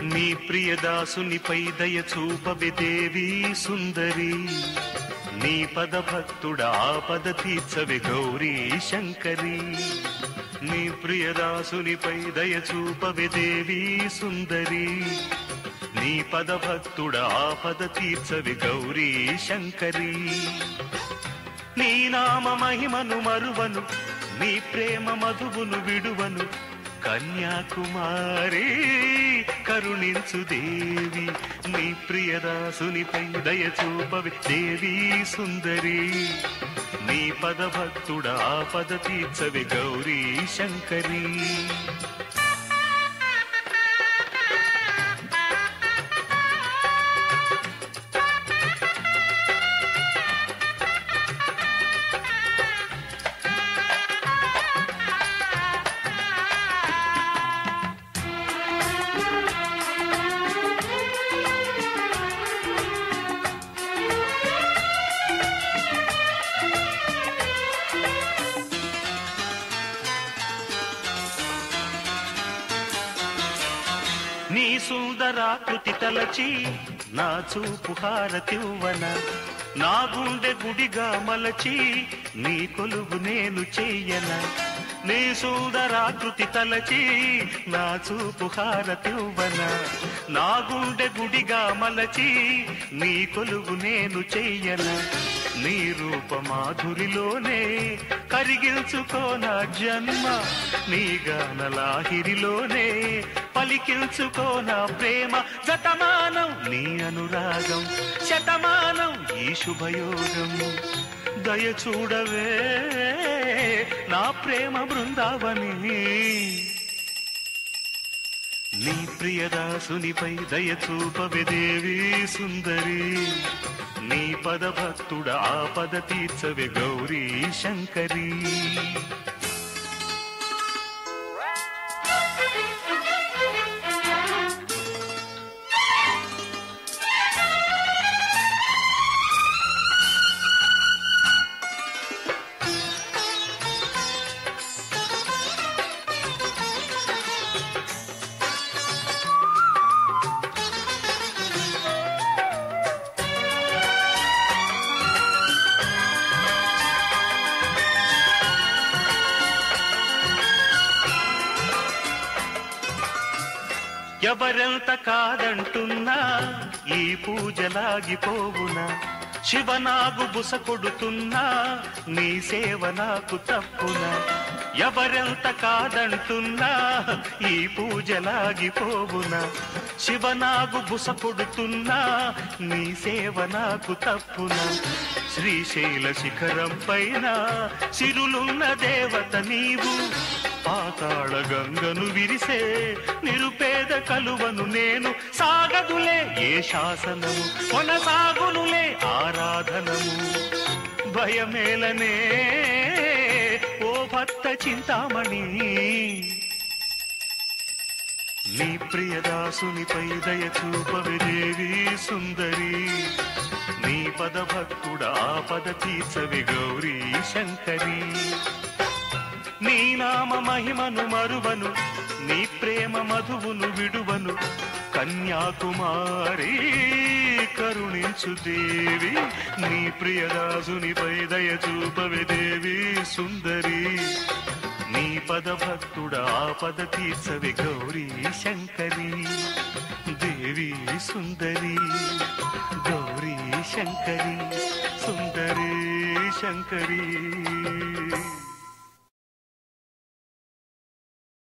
నీ ప్రియదాసునిపై దయ చూపవే దేవి సుందరి నీ పద భక్తుడ ఆపద తీర్చవే గౌరీ శంకరి నీ ప్రియదాసునిపై దయ చూపవే దేవి సుందరి నీ పద భక్తుడ ఆపద తీర్చవే గౌరీ శంకరి నీ నామ మహిమను మరువను నీ ప్రేమ మధువును విడువను కన్యాకుమారి కరుణించు దేవి నీ ప్రియదాసునిపై దయ చూపవి దేవి సుందరి నీ పద భక్తుడ ఆపద తీర్చవి గౌరీ శంకరి నీ సుందరాకృతి తలచి నా చూపు హారతివ్వన నా గుండె గుడిగా మలచి నీ కొలువు నేను చెయ్యన నీ సుందరాకృతి తలచి నా చూపు హారతివ్వన నా గుండె గుడిగా మలచి నీ కొలువు నేను చెయ్యన నీ రూప మాధురిలోనే కరిగించుకో నా జన్మ నీ గానలాహిరిలోనే పలికించుకో నా ప్రేమ శతమానం నీ అనురాగం శతమానం ఈ శుభయోగం దయ చూడవే నా ప్రేమ బృందావని నీ ప్రియదాసునిపై దయ చూపవే దేవి సుందరి నీ పద భక్తుడ ఆపద తీర్చవే గౌరీ శంకరి ఎవరెంత కాదంటున్నా ఈ పూజలాగిపోవునా శివనాగు బుస కొడుతున్నా నీ సేవ నాకు తప్పునా ఎవరెంత కాదంటున్నా ఈ పూజలాగిపోవునా శివనాగు బుస కొడుతున్నా నీ సేవ నాకు తప్పునా శ్రీశైల శిఖరం పైన సిరులున్న దేవత నీవు పాతాళ గంగను విరిసే నిరుపేద కలువను నేను సాగదులే ఏ శాసనము కొనసాగునులే ఆరాధనము భయమేలనే ఓ భక్త చింతామణి నీ ప్రియదాసునిపై దయ చూపవే దేవి సుందరి నీ పద భక్తుడా పద తీర్చవి గౌరీ శంకరి నీ నామ మహిమను మరువను నీ ప్రేమ మధువును విడువను కన్యాకుమారి కరుణించు దేవి నీ ప్రియదాసునిపై దయ చూపవే దేవి సుందరి నీ పద భక్తుడా పద తీర్చవి గౌరీ శంకరి దేవి సుందరి గౌరీ శంకరి సుందరి శంకరి